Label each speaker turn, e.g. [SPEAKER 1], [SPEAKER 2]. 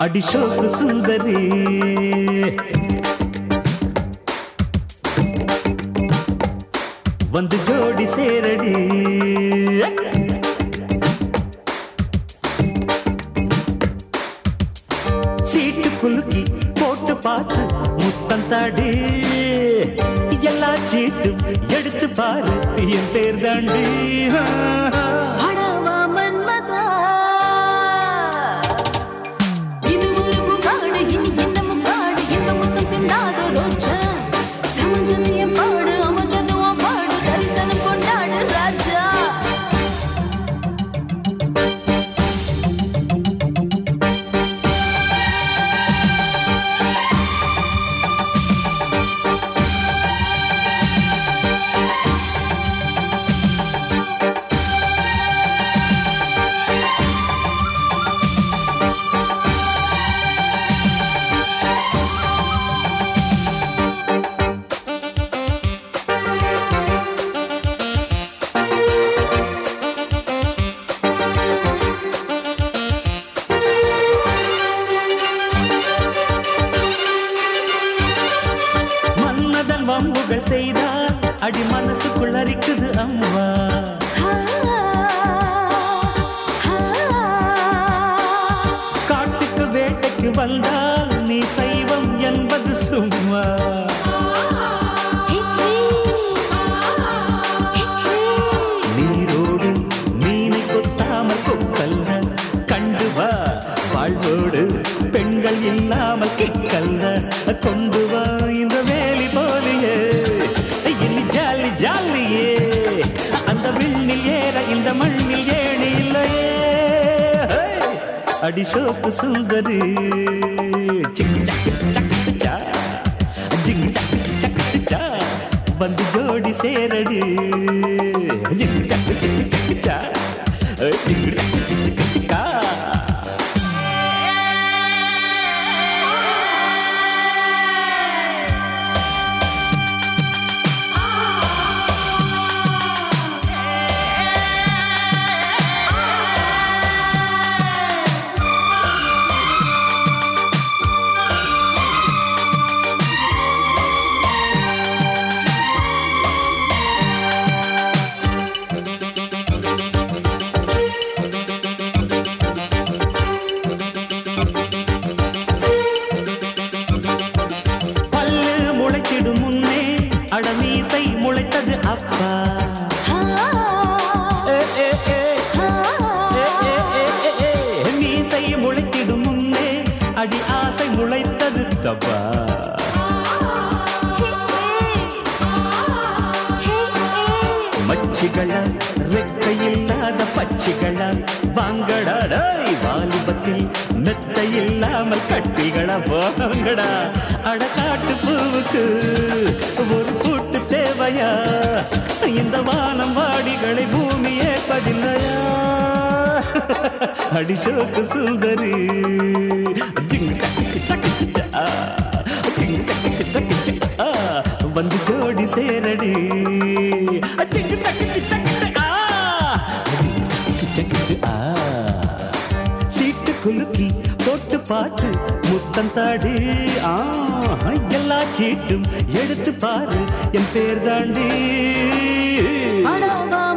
[SPEAKER 1] அடிஷோக்கு சுந்தரி வந்து ஜோடி சேரடி சீட்டு குலுக்கி போட்டு பார்த்து முத்தம் தாடி எல்லா சீட்டும் எடுத்து பாரு என் பேர் தாண்டி
[SPEAKER 2] படவா மன்மதா இது ஒரு முகாடு இனி என்ன முகாடு இந்த முத்தம் சிந்தாத ரோஜா சமஞ்சது என் பாடு அமர்ந்தது உன் பாடு தரிசனம் கொண்டாடு ராஜா
[SPEAKER 1] மன்மதன் வம்புகள் செய்தால் அடி மனசுக்குள் அரிக்குது அம்மா காட்டுக்கு வேட்டைக்கு வந்தால் நீ சைவம் என்பது சும்மா நீரோடு மீனை கொத்தாமல் கொக்கல்ல கண்டு வா வாழ்வோடு பெண்கள் இல்லாமல் கிக்கல்ல கொண்டு வா இந்த வேலி போலியே இனி ஜாலி ஜாலியே அந்த விண்ணில் ஏற இந்த மண்ணில் ஏணி இல்லையே அடிஷோப்பு சுந்தரி சிக்கு சக்கு சக்கு சா ஜிங்கு சக்கு சக்கு சா வந்து ஜோடி சேரடி ஜிங்கு சக்கு சிக்கு சக்கு சா ஜிங்கு சக்கு சிக்கு சிக்கா பல்லு முளைத்திடும் முன்னே அடமீசை முளைத்தது அப்பா ஏ, ஏ, ஏ. ஏ, ஏ, ஏ, ஏ, ஏ. மீசை முளைத்திடும் முன்னே அடி ஆசை முளைத்தது தப்பா மச்சிகள ரெக்கையில்லாத பச்சிகள வாங்கடாடாய் வாலிபத்தில் மெத்த இல்லாமல் கட்டிகள வாங்கடா அடக்காட்டு பூவுக்கு ஒரு கூட்டு தேவையா இந்த வானம் வாடிகளை பூமியே பதில்லையா அடிஷோக்கு சுந்தரி ஜிங்கு சக்கு சக்கு சா ஜிங்கு சக்கு சக்கு சா வந்து ஜோடி சேரடி அச்சிங்கு சக்கு சக்கு ஆ அச்சிங்கு சக்கு ஆ சீட்டு குலுக்கி போட்டு பாட்டு முத்தம் தாடி ஆ எல்லா சீட்டும் எடுத்து பாரு என் பேர் தாண்டி
[SPEAKER 2] படவா